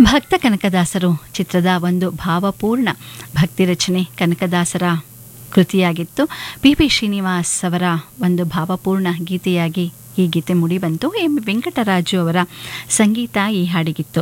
ಭಕ್ತ ಕನಕದಾಸರು ಚಿತ್ರದ ಒಂದು ಭಾವಪೂರ್ಣ ಭಕ್ತಿ ರಚನೆ ಕನಕದಾಸರ ಕೃತಿಯಾಗಿತ್ತು ಪಿ ಪಿ ಶ್ರೀನಿವಾಸ್ ಅವರ ಒಂದು ಭಾವಪೂರ್ಣ ಗೀತೆಯಾಗಿ ಈ ಗೀತೆ ಮುಡಿಬಂತು ಎಂ ವೆಂಕಟರಾಜು ಅವರ ಸಂಗೀತ ಈ ಹಾಡಿಗಿತ್ತು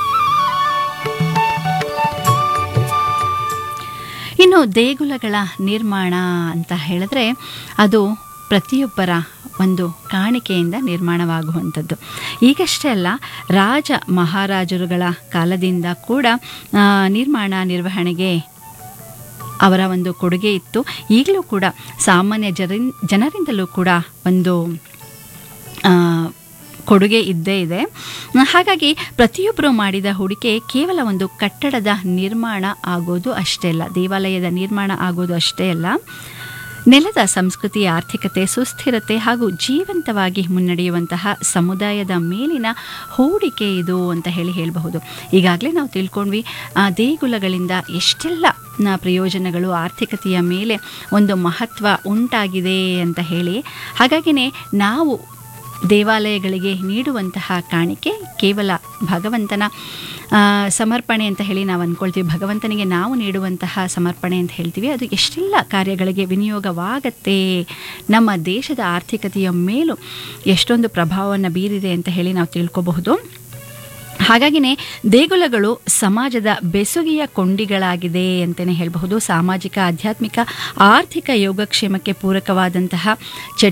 ಇನ್ನು ದೇಗುಲಗಳ ನಿರ್ಮಾಣ ಅಂತ ಹೇಳಿದ್ರೆ ಅದು ಪ್ರತಿಯೊಬ್ಬರ ಒಂದು ಕಾಣಿಕೆಯಿಂದ ನಿರ್ಮಾಣವಾಗುವಂಥದ್ದು ಈಗಷ್ಟೇ ಅಲ್ಲ ರಾಜ ಮಹಾರಾಜರುಗಳ ಕಾಲದಿಂದ ಕೂಡ ಆ, ನಿರ್ಮಾಣ ನಿರ್ವಹಣೆಗೆ ಅವರ ಒಂದು ಕೊಡುಗೆ ಇತ್ತು ಈಗಲೂ ಕೂಡ ಸಾಮಾನ್ಯ ಜರಿನ್ ಜನರಿಂದಲೂ ಕೂಡ ಒಂದು ಆ, ಕೊಡುಗೆ ಇದ್ದೇ ಇದೆ ಹಾಗಾಗಿ ಪ್ರತಿಯೊಬ್ಬರು ಮಾಡಿದ ಹೂಡಿಕೆ ಕೇವಲ ಒಂದು ಕಟ್ಟಡದ ನಿರ್ಮಾಣ ಆಗೋದು ಅಷ್ಟೇ ಅಲ್ಲ ದೇವಾಲಯದ ನಿರ್ಮಾಣ ಆಗೋದು ಅಷ್ಟೇ ಅಲ್ಲ ನೆಲದ ಸಂಸ್ಕೃತಿ ಆರ್ಥಿಕತೆ ಸುಸ್ಥಿರತೆ ಹಾಗೂ ಜೀವಂತವಾಗಿ ಮುನ್ನಡೆಯುವಂತಹ ಸಮುದಾಯದ ಮೇಲಿನ ಹೂಡಿಕೆ ಇದು ಅಂತ ಹೇಳಿ ಹೇಳಬಹುದು ಈಗಾಗಲೇ ನಾವು ತಿಳ್ಕೊಂಡ್ವಿ ಆ ದೇಗುಲಗಳಿಂದ ಎಷ್ಟೆಲ್ಲ ನ ಪ್ರಯೋಜನಗಳು ಆರ್ಥಿಕತೆಯ ಮೇಲೆ ಒಂದು ಮಹತ್ವ ಉಂಟಾಗಿದೆ ಅಂತ ಹೇಳಿ ಹಾಗಾಗಿನೇ ನಾವು ದೇವಾಲಯಗಳಿಗೆ ನೀಡುವಂತಹ ಕಾಣಿಕೆ ಕೇವಲ ಭಗವಂತನ ಆ, ಸಮರ್ಪಣೆ ಅಂತ ಹೇಳಿ ನಾವು ಅಂದ್ಕೊಳ್ತೀವಿ ಭಗವಂತನಿಗೆ ನಾವು ನೀಡುವಂತಹ ಸಮರ್ಪಣೆ ಅಂತ ಹೇಳ್ತೀವಿ ಅದು ಎಷ್ಟೆಲ್ಲ ಕಾರ್ಯಗಳಿಗೆ ವಿನಿಯೋಗವಾಗತ್ತೆ ನಮ್ಮ ದೇಶದ ಆರ್ಥಿಕತೆಯ ಮೇಲೂ ಎಷ್ಟೊಂದು ಪ್ರಭಾವವನ್ನು ಬೀರಿದೆ ಅಂತ ಹೇಳಿ ನಾವು ತಿಳ್ಕೊಬಹುದು ಹಾಗಾಗಿನೇ ದೇಗುಲಗಳು ಸಮಾಜದ ಬೆಸುಗೆಯ ಕೊಂಡಿಗಳಾಗಿದೆ ಅಂತಲೇ ಹೇಳಬಹುದು ಸಾಮಾಜಿಕ ಆಧ್ಯಾತ್ಮಿಕ ಆರ್ಥಿಕ ಯೋಗಕ್ಷೇಮಕ್ಕೆ ಪೂರಕವಾದಂತಹ ಚಟ